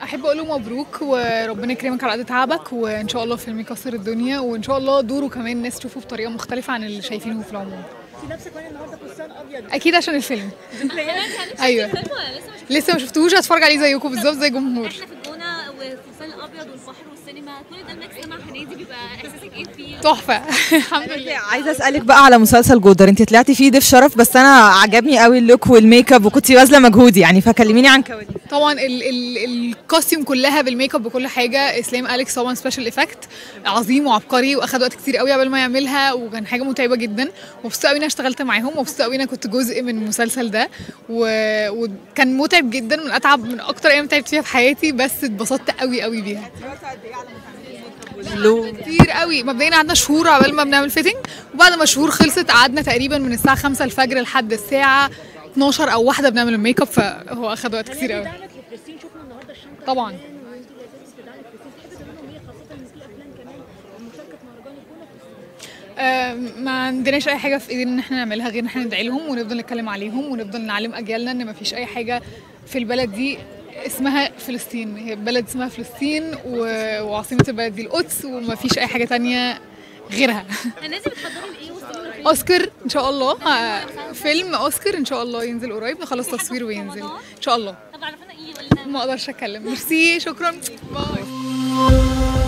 احب اقول له مبروك وربنا يكرمك على قد تعبك وان شاء الله فيلم يكسر الدنيا وان شاء الله دوره كمان الناس تشوفه بطريقه مختلفه عن اللي شايفينه في العموم في نفسك كمان النهارده فستان ابيض اكيد عشان الفيلم ايوه الفيلم ولا لسه مش لسه ما شفتوهوش هتفرج عليه زيكم بالظبط زي الجمهور احنا في الجونه والفستان الابيض والبحر والسينما كل ده الميكس مع هنيدي بيبقى احساسك ايه فيه؟ تحفه الحمد لله عايزه اسالك بقى على مسلسل جودر انت طلعتي فيه ضيف شرف بس انا عجبني قوي اللوك والميك اب وكنتي باذله مجهود يعني فكلميني عن كواليس طبعا ال ال الكوستيوم كلها بالميك اب بكل حاجه اسلام اليكس طبعا سبيشال افكت عظيم وعبقري واخد وقت كتير قوي قبل ما يعملها وكان حاجه متعبه جدا مبسوطه قوي اني اشتغلت معاهم مبسوطه قوي اني كنت جزء من المسلسل ده و... وكان متعب جدا من اتعب من اكتر ايام تعبت فيها في حياتي بس اتبسطت قوي قوي بيها كتير قوي مبدئيا قعدنا شهور عبال ما بنعمل فيتنج وبعد ما الشهور خلصت قعدنا تقريبا من الساعه 5 الفجر لحد الساعه 12 او واحده بنعمل الميك اب فهو اخد وقت كتير قوي دعمك لفلسطين شفنا النهارده الشنطه طبعا وانت اللي لابسه دعم لفلسطين تحبي تقولي لهم ايه خاصه ان في افلام كمان مشاركه في مهرجان الجونه في آم، ما عندناش اي حاجه في ايدينا ان احنا نعملها غير ان احنا ندعي لهم ونفضل نتكلم عليهم ونفضل نعلم اجيالنا ان ما فيش اي حاجه في البلد دي اسمها فلسطين هي بلد اسمها فلسطين و- وعاصمه البلد دي القدس وما فيش اي حاجه تانية غيرها الناس دي بتحضروا لايه والسينما فين؟ اوسكار ان شاء الله آه، فيلم اوسكار ان شاء الله ينزل قريب نخلص تصوير وينزل ان شاء الله طب عرفنا ايه ولا ما اقدرش اتكلم ميرسي شكرا باي